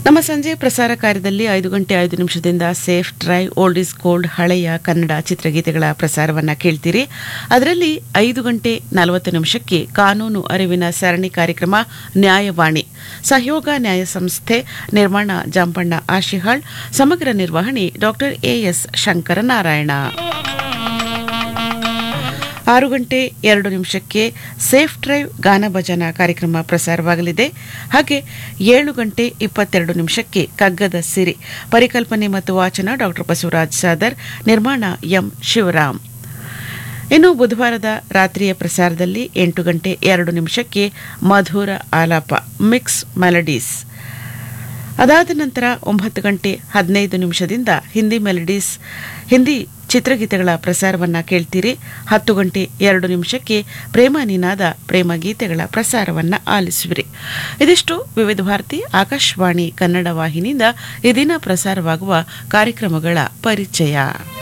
ನಮ್ಮ ಸಂಜೆ ಪ್ರಸಾರ ಕಾರ್ಯದಲ್ಲಿ ಐದು ಗಂಟೆ ಐದು ನಿಮಿಷದಿಂದ safe drive old is gold ಹಳೆಯ ಕನ್ನಡ ಚಿತ್ರಗೀತೆಗಳ ಪ್ರಸಾರವನ್ನ ಕೇಳ್ತೀರಿ ಅದರಲ್ಲಿ ಐದು ಗಂಟೆ ನಲವತ್ತು ನಿಮಿಷಕ್ಕೆ ಕಾನೂನು ಅರಿವಿನ ಸರಣಿ ಕಾರ್ಯಕ್ರಮ ನ್ಯಾಯವಾಣಿ ಸಹಯೋಗ ನ್ಯಾಯ ಸಂಸ್ಥೆ ನಿರ್ಮಾಣ ಜಾಂಪಣ್ಣ ಆಶಿಹಾಳ್ ಸಮಗ್ರ ನಿರ್ವಹಣೆ ಡಾಕ್ಟರ್ ಎಎಸ್ ಶಂಕರನಾರಾಯಣ ಆರು ಗಂಟೆ ಎರಡು ನಿಮಿಷಕ್ಕೆ ಸೇಫ್ ಡ್ರೈವ್ ಗಾನ ಭಜನ ಕಾರ್ಯಕ್ರಮ ಪ್ರಸಾರವಾಗಲಿದೆ ಹಾಗೆ ಏಳು ಗಂಟೆ ಇಪ್ಪತ್ತೆರಡು ನಿಮಿಷಕ್ಕೆ ಕಗ್ಗದ ಸಿರಿ ಪರಿಕಲ್ಪನೆ ಮತ್ತು ವಾಚನ ಡಾಕ್ಟರ್ ಬಸವರಾಜ್ ಸಾದರ್ ನಿರ್ಮಾಣ ಎಂ ಶಿವರಾಮ್ ಇನ್ನು ಬುಧವಾರದ ರಾತ್ರಿಯ ಪ್ರಸಾರದಲ್ಲಿ ಎಂಟು ಗಂಟೆ ಎರಡು ನಿಮಿಷಕ್ಕೆ ಮಧುರ ಆಲಾಪ ಮಿಕ್ಸ್ ಮೆಲಡೀಸ್ ಅದಾದ ನಂತರ ಒಂಬತ್ತು ಗಂಟೆ ಹದಿನೈದು ನಿಮಿಷದಿಂದ ಹಿಂದಿ ಮೆಲಡೀಸ್ ಹಿಂದಿ ಚಿತ್ರಗೀತೆಗಳ ಪ್ರಸಾರವನ್ನ ಕೇಳ್ತೀರಿ ಹತ್ತು ಗಂಟೆ ಎರಡು ನಿಮಿಷಕ್ಕೆ ಪ್ರೇಮ ನಿನಾದ ಪ್ರೇಮ ಗೀತೆಗಳ ಪ್ರಸಾರವನ್ನ ಆಲಿಸುವಿರಿ ಇದಿಷ್ಟು ವಿವಿಧ ಭಾರತಿ ಆಕಾಶವಾಣಿ ಕನ್ನಡ ವಾಹಿನಿಯಿಂದ ಈ ದಿನ ಪ್ರಸಾರವಾಗುವ ಕಾರ್ಯಕ್ರಮಗಳ ಪರಿಚಯ